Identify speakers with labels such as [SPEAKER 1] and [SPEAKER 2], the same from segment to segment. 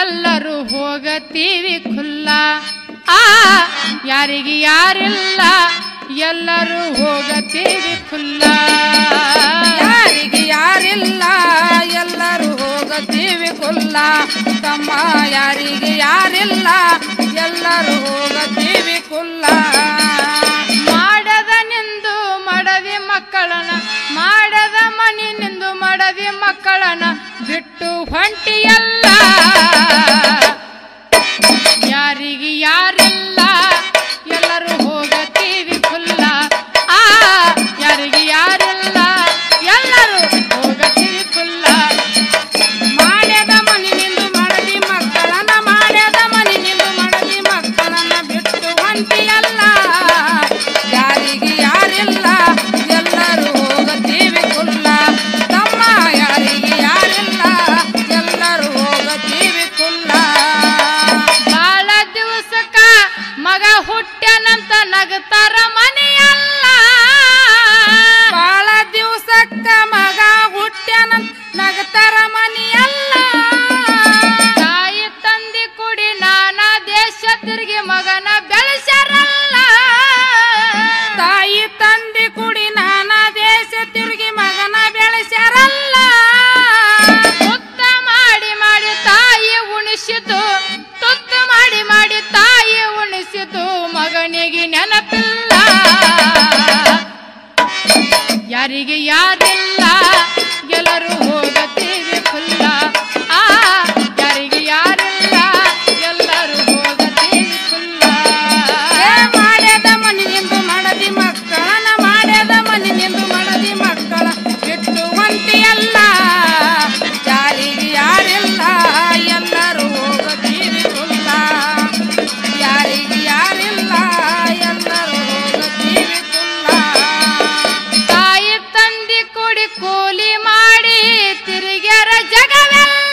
[SPEAKER 1] ಎಲ್ಲರೂ ಹೋಗತೀವಿ ಖುಲ್ಲ ಆ ಯಾರಿಗೆ ಯಾರಿಲ್ಲ ಎಲ್ಲರೂ ಹೋಗತೀವಿ ಖುಲ್ಲ
[SPEAKER 2] ಯಾರಿಗೆ ಯಾರಿಲ್ಲ ಎಲ್ಲರೂ ಹೋಗತೀವಿ ಕುಲ್ಲ ತಮ್ಮ ಯಾರಿಗೆ ಯಾರಿಲ್ಲ ಎಲ್ಲರೂ ಹೋಗತೀವಿ ಕುಲ್ಲ
[SPEAKER 1] ಮಾಡದ ನಿಂದು ಮಡದಿ ಮಕ್ಕಳನ ಮಾಡದ ಮನಿ ನಿಂದು ಮಡದಿ ಮಕ್ಕಳನ ಬಿಟ್ಟು ಹೊಂಟಿಯಲ್ಲ ಯಾರಿಗೆ ಯಾರಿಲ್ಲ ಎಲ್ಲರೂ ಹೋಗತೀವಿ ಖುಲ್ಲ ಆ ಯಾರಿಗೆ ಯಾರಿಲ್ಲ ಎಲ್ಲರೂ ಹೋಗತೀವಿ ಖುಲ್ಲ
[SPEAKER 2] ಮಾಡ್ಯದ ಮನಿ ನಿಂದು ಮಡದಿ ಮಕ್ಕಳನ್ನ ಮಾಡ್ಯದ ಮನಿ ನಿಂದು ಮಡದಿ ಮಕ್ಕಳನ್ನ ಬಿಟ್ಟು ಹೊಂಟಿಯಲ್ಲ ಯಾರಿಗೆ ಯಾರಿಲ್ಲ ಎಲ್ಲರೂ ಹೋಗತೀವಿ ಕುಲ್ಲ ತಮ್ಮ ಯಾರಿಗೆ ಯಾರಿಲ್ಲ ಎಲ್ಲರೂ ಹೋಗತೀವಿ ಕುಲ್ಲ
[SPEAKER 1] ಬಾಳ ದಿವಸಕ್ಕ ಮಗ ಹುಟ್ಟ್ಯಾನಂತ ನಗತಾರ ಮನೆಯಲ್ಲ
[SPEAKER 2] ಬಾಳ ದಿವಸಕ್ಕ ಮಗ ಹುಟ್ಟ್ಯಾನಂತ ನಗತರ ಮನಿಯಲ್ಲ
[SPEAKER 1] ತಾಯಿ ತಂದಿ ಕುಡಿ ನಾನಾ ದೇಶ ತಿರುಗಿ ಮಗನ ಬೆಳೆಸ್ಯಾರಲ್ಲ
[SPEAKER 2] ತಾಯಿ ತಂದೆ ಕುಡಿ ನಾನಾ ದೇಶ ತಿರುಗಿ ಮಗನ ಬೆಳೆಸ್ಯಾರಲ್ಲ
[SPEAKER 1] ತುತ್ತ ಮಾಡಿ ಮಾಡಿ ತಾಯಿ ಉಣಿಸಿತು ತುತ್ತ ಮಾಡಿ ಮಾಡಿ ತಾಯಿ ಉಣಿಸಿತು ಮಗನಿಗೆ ನೆನಪಿಲ್ಲ ಯಾರಿಗೆ ಯಾರಿಲ್ಲ ಎಲ್ಲರೂ ಹೋಗತೀವಿ ಖುಲ್ಲ ಆ ಯಾರಿಗೆ ಯಾರಿಲ್ಲ ಎಲ್ಲರೂ ಹೋಗತೀವಿ ಖುಲ್ಲ
[SPEAKER 2] ಏ ಮಾಡ್ಯದ ಮನಿ ನಿಂದು ಮಡದಿ ಮಕ್ಕಳನ ಮಾಡ್ಯದ ಮನಿ ನಿಂದು ಮಡದಿ ಮಕ್ಕಳ ಬಿಟ್ಟು ಒಂಟಿಯಲ್ಲ ಯಾರಿಗೆ ಯಾರಿಲ್ಲ ಎಲ್ಲರೂ ಹೋಗತೀವಿ ಕುಲ್ಲ ಯಾರಿಗೆ ಯಾರಿಲ್ಲ ಎಲ್ಲರೂ ಹೋಗತೀವಿ ಕುಲ್ಲ
[SPEAKER 1] ತಾಯಿ ತಂದಿ ಕುಡಿ ಕೂಲಿ ಮಾಡಿ ತಿರುಗ್ಯಾರ ಜಗವೆಲ್ಲ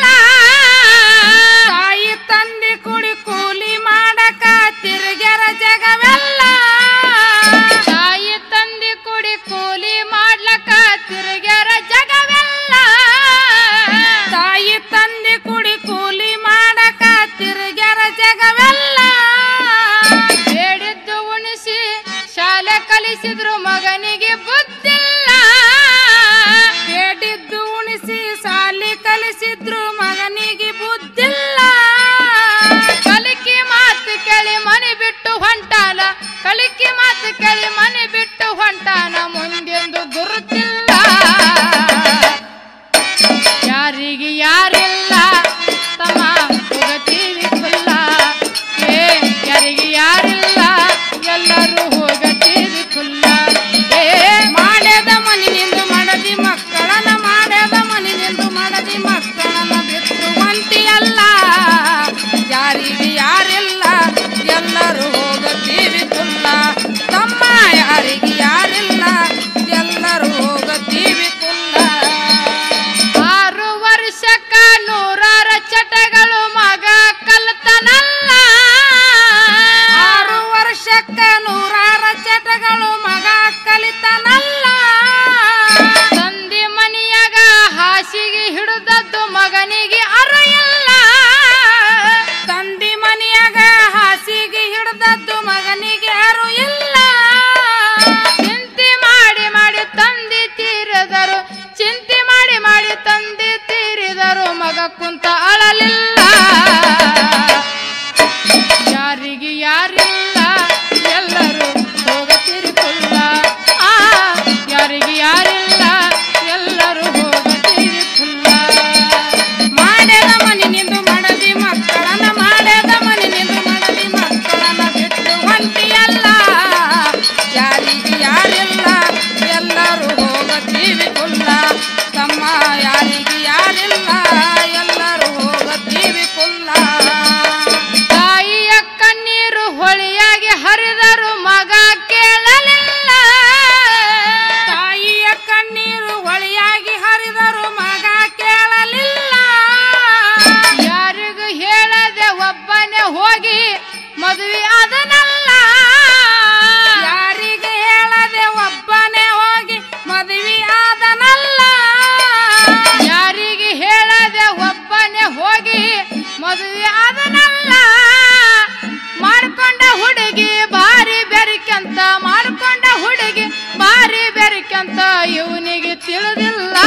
[SPEAKER 2] ತಾಯಿ ತಂದೆ ಕುಡಿ ಕೂಲಿ ಮಾಡಕ ತಿರುಗ್ಯಾರ ಜಗವೆಲ್ಲ
[SPEAKER 1] ತಾಯಿ ತಂದಿ ಕುಡಿ ಕೂಲಿ ಮಾಡ್ಲಕ್ಕ ತಿರುಗ್ಯಾರ ಜಗವೆಲ್ಲ
[SPEAKER 2] ತಾಯಿ ತಂದೆ ಕುಡಿ ಕೂಲಿ ಮಾಡಕ ತಿರುಗ್ಯಾರ ಜಗವೆಲ್ಲ
[SPEAKER 1] ಬೇಡಿದ್ದು ಉಣಿಸಿ ಶಾಲೆ ಕಲಿಸಿದ್ರು ಮಗನಿಗೆ ಬುದ್ಧಿಲ್ಲ
[SPEAKER 2] ಬೇಡಿದ್ದು ಉಣಿಸಿ ಸಾಲಿ ಕಲಿಸಿದ್ರು ಮಗನಿಗೆ ಬುದ್ಧಿಲ್ಲ
[SPEAKER 1] ಕಲಿಕೆ ಮಾತು ಕೇಳಿ ಮನೆ ಬಿಟ್ಟು ಹೊಂಟಾನ ಕಲಿಕೆ ಮಾತು ಕೇಳಿ ಮನೆ ಬಿಟ್ಟು ಹೊಂಟಾನ ಮುಂದೆಂದು ಗುರುತಿಲ್ಲ ಯಾರಿಗೆ ಯಾರಿಲ್ಲ ತಮ್ಮ ಹೋಗತೀವಿ ಖುಲ್ಲ ಏ ಯಾರಿಗೆ ಯಾರಿಲ್ಲ ಎಲ್ಲರೂ ಹೋಗತೀವಿ ಖುಲ್ಲ ಏ
[SPEAKER 2] ಮಾಡ್ಯದ ಮನಿ ನಿಂದು ಮಡದಿ ಮಕ್ಕಳನ್ನ ಮಾಡ್ಯದ ಮನಿ ನಿಂದು ಮಡದಿ ಮಕ್ಕಳನ್ನ ಬಿಟ್ಟು ಒಂಟಿಯಲ್ಲ ಯಾರಿಗೆ ಯಾರಿಲ್ಲ ಎಲ್ಲರೂ ಹೋಗತೀವಿ ಕುಲ್ಲ ತಮ್ಮ ಯಾರಿಗೆ ಯಾರಿಲ್ಲ ಎಲ್ಲರೂ ಹೋಗತೀವಿ ಕುಲ್ಲ
[SPEAKER 1] ಆರು ವರ್ಷಕ್ಕ ನೂರಾರ ಚಟಗಳು ಮಗ ಕಲ್ತನಲ್ಲ
[SPEAKER 2] ಆರು ವರ್ಷಕ್ಕ ನೂರಾರ ಚಟಗಳು ಮಗ ಕಲಿತನಲ್ಲ
[SPEAKER 1] ತಂದೆ ಮನಿಯಾಗ ಹಾಸಿಗೆ ಹಿಡಿದದ್ದು ಮಗನಿಗೆ ಅರಿಯಲ್ಲ
[SPEAKER 2] ತಂದಿ ಮನೆಯಾಗ ಹಾಸಿಗೆ ಹಿಡ್ದದ್ದು ಮಗನಿಗೆ ಯಾರು ಇಲ್ಲ
[SPEAKER 1] ಮದುವೆ ಆದನಲ್ಲ ಮಾಡ್ಕೊಂಡ ಹುಡುಗಿ ಭಾರಿ ಬೆರಿಕಂತ ಮಾಡ್ಕೊಂಡ ಹುಡುಗಿ ಭಾರಿ ಬೆರಿಕಂತ ಇವನಿಗೆ ತಿಳಿದಿಲ್ಲ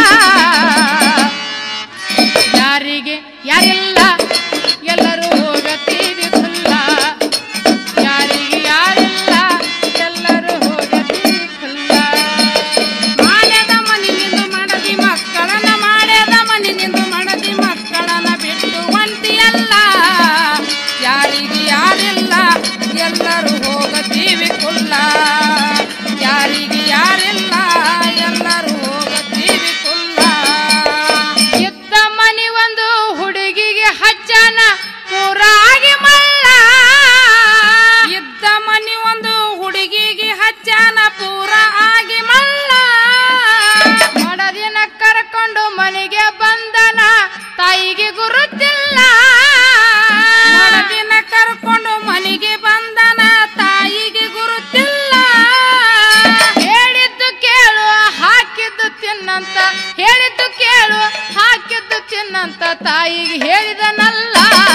[SPEAKER 1] ಯಾರಿಗೆ ಯಾರಿಲ್ಲ ಎಲ್ಲರೂ ಹೋಗತ್ತೀವಿ ಖುಲ್ಲ ಯಾರಿಗೆ ಯಾರಿಲ್ಲ ಎಲ್ಲರೂ ಹೋಗತ್ತೀವಿ ಖುಲ್ಲ
[SPEAKER 2] ಮಾಡ್ಯದ ಮನಿನಿಂದು ಮಡದಿ ಮಕ್ಕಳನ್ನ ಮಾಡ್ಯದ ಮನಿನಿಂದು ಮಡದಿ ಮಕ್ಕಳನ್ನ ಬಿಟ್ಟು ಒಂಟಿಯಲ್ಲ ಯಾರಿಗೆ ಯಾರಿಲ್ಲ ಎಲ್ಲರೂ ಹೋಗತೀವಿ ಕುಲ್ಲ ಯಾರಿಗೆ ಯಾರಿಲ್ಲ ಎಲ್ಲರೂ ಹೋಗತೀವಿ ಕುಲ್ಲ
[SPEAKER 1] ಇದ್ದ ಮನಿ ಒಂದು ಹುಡುಗಿಗೆ ಹಚ್ಚನ ಪೂರಾಗಿ ಮಲ್ಲ
[SPEAKER 2] ಇದ್ದ ಮನಿ ಒಂದು ಹುಡುಗಿಗೆ ಹಚ್ಚಾನ ಪೂರ ಆಗಿ ಮಲ್ಲ
[SPEAKER 1] ಮಡದಿನ ಕರ್ಕೊಂಡು ಮನೆಗೆ ಬಂದನ ತಾಯಿಗೆ ಗುರುತಿಲ್ಲ
[SPEAKER 2] ಮಡದಿನ ಕರ್ಕೊಂಡು ಮನೆಗೆ ಬಂದನ ತಾಯಿಗೆ ಗುರುತಿಲ್ಲ
[SPEAKER 1] ಹೇಳಿದ್ದು ಕೇಳು ಹಾಕಿದ್ದು ತಿನ್ನಂತ ಹೇಳಿದ್ದು ಕೇಳು ಹಾಕಿದ್ದು ತಿನ್ನಂತ ತಾಯಿಗೆ ಹೇಳಿದನಲ್ಲ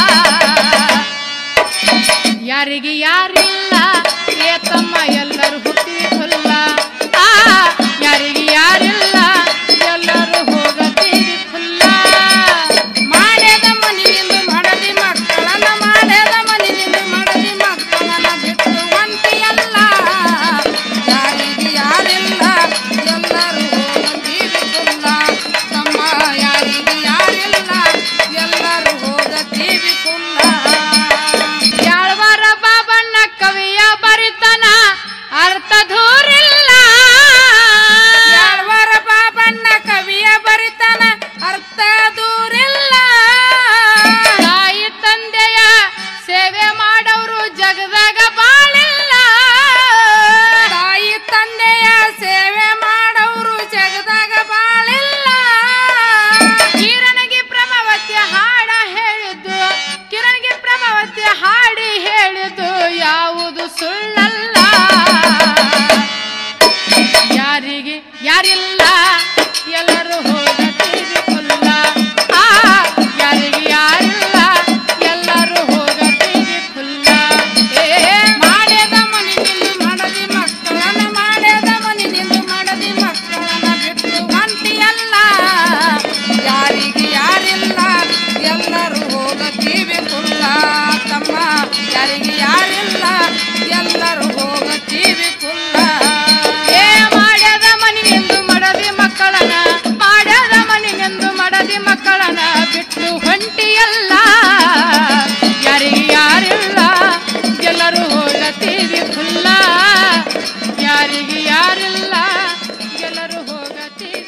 [SPEAKER 1] ಯಾರಿಗೆ ಯಾರಿಲ್ಲ ಏ ತಮ್ಮ ಎಲ್ಲರೂ ಹುಟ್ಟಿ ಹುಲ್ಲ ಆ ಯಾರಿಗೆ ಯಾರಿಲ್ಲ ಎಲ್ಲರೂ ಹೋಗತೀವಿ ಖುಲ್ಲ
[SPEAKER 2] ಮಾಡ್ಯದ ಮನಿನಿಂದ ಮಡದಿ ಮಕ್ಕಳನ್ನ ಮಾಡ್ಯದ ಮನಿನಿಂದ ಮಡದಿ ಮಕ್ಕಳನ್ನ ಬಿಟ್ಟು ಒಂಟಿಯಲ್ಲ ಯಾರಿಗೆ ಯಾರಿಲ್ಲ ಎಲ್ಲರೂ ಹೋಗತೀವಿ ಕುಲ್ಲ ತಮ್ಮ ಯಾರಿಗೆ ಯಾರಿಲ್ಲ ಎಲ್ಲರೂ ಹೋಗತೀವಿ ಕುಲ್ಲ
[SPEAKER 1] ಯಾಳ್ವಾರ ಬಾಬಣ್ಣ ಕವಿಯ ಬರಿತನ ಅರ್ಥ ದೂರಿಲ್ಲ
[SPEAKER 2] ಯಾಳ್ವಾರ ಬಾಬಣ್ಣ ಕವಿಯ ಬರಿತನ ಅರ್ಥ ದೂರಿಲ್ಲ
[SPEAKER 1] ತಾಯಿ ತಂದೆಯ ಸೇವೆ ಮಾಡವರು ಜಗದಾಗ ಬಾಳಿಲ್ಲ
[SPEAKER 2] ತಾಯಿ ತಂದೆಯ ಸೇವೆ ಮಾಡವರು ಜಗದಾಗ ಬಾಳಿಲ್ಲ
[SPEAKER 1] ಕಿರಣಗಿ ಪ್ರಭಾವತಿ ಹಾಡ ಹೇಳಿದ್ದು ಕಿರಣಗಿ ಪ್ರಭಾವತಿ ಹಾಡಿ ಹೇಳಿದ್ದು ಯಾವುದು ಸುಳ್ಳಲ್ಲ ಯಾರಿಗೆ ಯಾರಿಲ್ಲ ಎಲ್ಲರೂ ಹೋಗತೀವಿ ಕುಲ್ಲ ಆ ಯಾರಿಗೆ ಯಾರಿಲ್ಲ ಎಲ್ಲರೂ ಹೋಗತೀವಿ ಕುಲ್ಲ ಏ
[SPEAKER 2] ಮಾಡ್ಯದ ಮನಿನಿಂದು ಮಡದಿ ಮಕ್ಕಳನ್ನ ಮಾಡ್ಯದ ಮನಿನಿಂದು ಮಡದಿ ಮಕ್ಕಳನ್ನ ಬಿಟ್ಟು ಒಂಟಿಯಲ್ಲ ಯಾರಿಗೆ ಯಾರಿಲ್ಲ ಎಲ್ಲರೂ ಹೋಗತೀವಿ ಕುಲ್ಲ ತಮ್ಮ ಯಾರಿಗೆ ಯಾರಿಲ್ಲ ಎಲ್ಲರೂ ಹೋಗತೀವಿ ಕುಲ್ಲ
[SPEAKER 1] ಏ ಮಾಡ್ಯದ ಮನಿನೆಂದು ಮಡದಿ ಮಕ್ಕಳನ ಮಾಡ್ಯದ ಮನಿನೆಂದು ಮಡದಿ ಮಕ್ಕಳನ ಬಿಟ್ಟು ಹೊಂಟಿಯಲ್ಲ ಯಾರಿಗೆ ಯಾರಿಲ್ಲ ಎಲ್ಲರೂ ಹೋಗತೀವಿ ಖುಲ್ಲ ಯಾರಿಗೆ ಯಾರಿಲ್ಲ ಎಲ್ಲರೂ ಹೋಗತೀವಿ